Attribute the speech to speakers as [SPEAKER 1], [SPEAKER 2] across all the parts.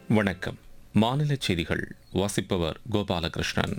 [SPEAKER 1] வணக்கம் மாநில செய்திகள் வாசிப்பவர் கோபாலகிருஷ்ணன்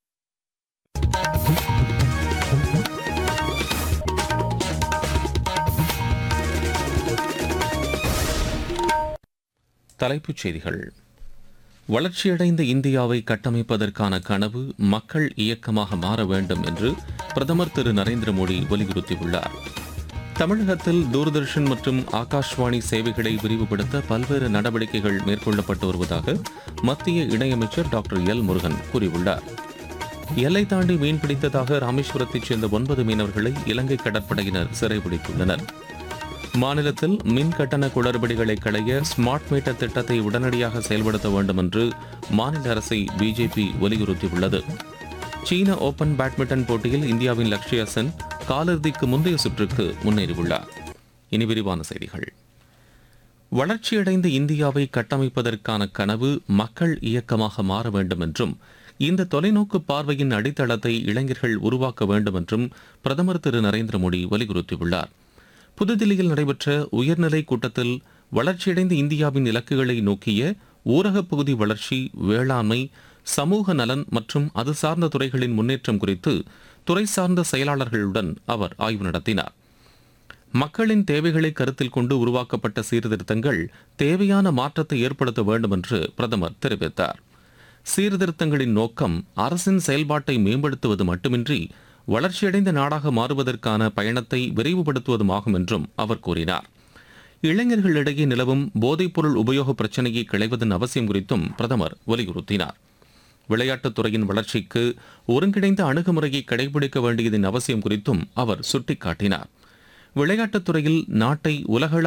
[SPEAKER 1] தலைப்புச் செய்திகள் வளர்ச்சியடைந்த இந்தியாவை கட்டமைப்பதற்கான கனவு மக்கள் இயக்கமாக மாற வேண்டும் என்று பிரதமர் திரு நரேந்திர மோடி வலியுறுத்தியுள்ளார் தமிழகத்தில் தூர்தர்ஷன் மற்றும் ஆகாஷ்வாணி சேவைகளை விரிவுபடுத்த பல்வேறு நடவடிக்கைகள் மேற்கொள்ளப்பட்டு வருவதாக மத்திய இணையமைச்சர் டாக்டர் எல் முருகன் கூறியுள்ளார் எல்லை தாண்டி மீன்பிடித்ததாக ராமேஸ்வரத்தைச் சேர்ந்த ஒன்பது மீனவர்களை இலங்கை கடற்படையினர் சிறைபிடித்துள்ளனர் மாநிலத்தில் மின் கட்டண குளறுபடிகளை களைய ஸ்மார்ட் மீட்டர் திட்டத்தை உடனடியாக செயல்படுத்த வேண்டும் என்று மாநில அரசை பிஜேபி வலியுறுத்தியுள்ளது சீன ஓபன் பேட்மிண்டன் போட்டியில் இந்தியாவின் லக்ஷ்யா சென் காலிறுதிக்கு முந்தைய சுற்றுக்கு முன்னேறியுள்ளார் இனி விரிவான செய்திகள் வளர்ச்சியடைந்த இந்தியாவை கட்டமைப்பதற்கான கனவு மக்கள் இயக்கமாக மாற வேண்டும் என்றும் இந்த தொலைநோக்கு பார்வையின் அடித்தளத்தை இளைஞர்கள் உருவாக்க வேண்டும் என்றும் பிரதமர் திரு நரேந்திர மோடி வலியுறுத்தியுள்ளார் புதுதில்லியில் நடைபெற்ற உயர்நிலை கூட்டத்தில் வளர்ச்சியடைந்த இந்தியாவின் இலக்குகளை நோக்கிய ஊரகப் பகுதி வளர்ச்சி வேளாண்மை சமூக நலன் மற்றும் அது சார்ந்த துறைகளின் முன்னேற்றம் குறித்து துறை சார்ந்த செயலாளர்களுடன் அவர் ஆய்வு நடத்தினார் மக்களின் தேவைகளை கருத்தில் கொண்டு உருவாக்கப்பட்ட சீர்திருத்தங்கள் தேவையான மாற்றத்தை ஏற்படுத்த வேண்டும் என்று பிரதமர் தெரிவித்தார் சீர்திருத்தங்களின் நோக்கம் அரசின் செயல்பாட்டை மேம்படுத்துவது மட்டுமின்றி வளர்ச்சியடைந்த நாடாக மாறுவதற்கான பயணத்தை விரைவுபடுத்துவதுமாகும் என்றும் அவர் கூறினார் இளைஞர்களிடையே நிலவும் போதைப்பொருள் உபயோக பிரச்சினையை கிளைவதன் அவசியம் குறித்தும் பிரதமர் வலியுறுத்தினார் விளையாட்டுத் துறையின் வளர்ச்சிக்கு ஒருங்கிணைந்த அணுகுமுறையை கடைபிடிக்க வேண்டியதன் அவசியம் குறித்தும் அவர் சுட்டிக்காட்டினார் விளையாட்டுத் துறையில் நாட்டை உலகள